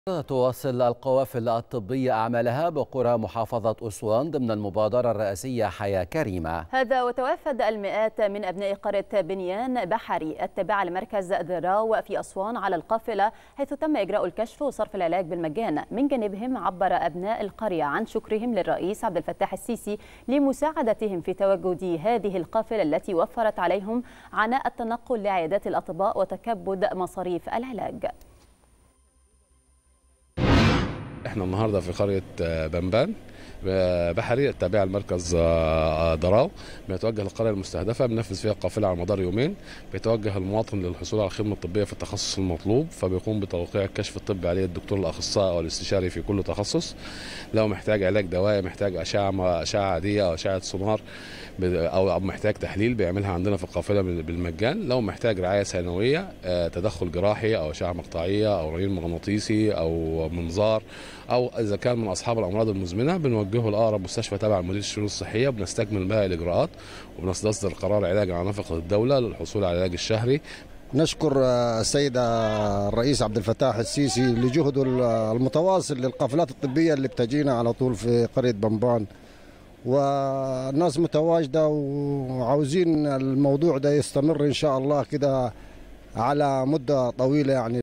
تواصل القوافل الطبية أعمالها بقرى محافظة أسوان ضمن المبادرة الرئاسية حياة كريمة هذا وتوافد المئات من أبناء قرية بنيان بحري التابعة لمركز ذراو في أسوان على القافلة حيث تم إجراء الكشف وصرف العلاج بالمجان من جانبهم عبر أبناء القرية عن شكرهم للرئيس عبد الفتاح السيسي لمساعدتهم في تواجد هذه القافلة التي وفرت عليهم عناء التنقل لعيادات الأطباء وتكبد مصاريف العلاج احنا النهارده في قريه بنبان بحري التابعه لمركز ضراو بيتوجه للقريه المستهدفه بنفذ فيها القافله على مدار يومين بيتوجه المواطن للحصول على الخدمه الطبيه في التخصص المطلوب فبيقوم بتوقيع الكشف الطبي عليه الدكتور الاخصائي او الاستشاري في كل تخصص لو محتاج علاج دوائي محتاج اشعه اشعه عاديه او اشعه سونار او محتاج تحليل بيعملها عندنا في القافله بالمجان لو محتاج رعايه ثانويه تدخل جراحي او اشعه مقطعيه او رنين مغناطيسي او منظار او اذا كان من اصحاب الامراض المزمنه بنوجهه لاقرب مستشفى تابع لمدير الشؤون الصحيه بنستكمل باقي الاجراءات وبنصدر قرار علاج على نفقه الدوله للحصول على العلاج الشهري نشكر السيد الرئيس عبد الفتاح السيسي لجهده المتواصل للقافلات الطبيه اللي بتجينا على طول في قريه بنبان والناس متواجده وعاوزين الموضوع ده يستمر ان شاء الله كده على مده طويله يعني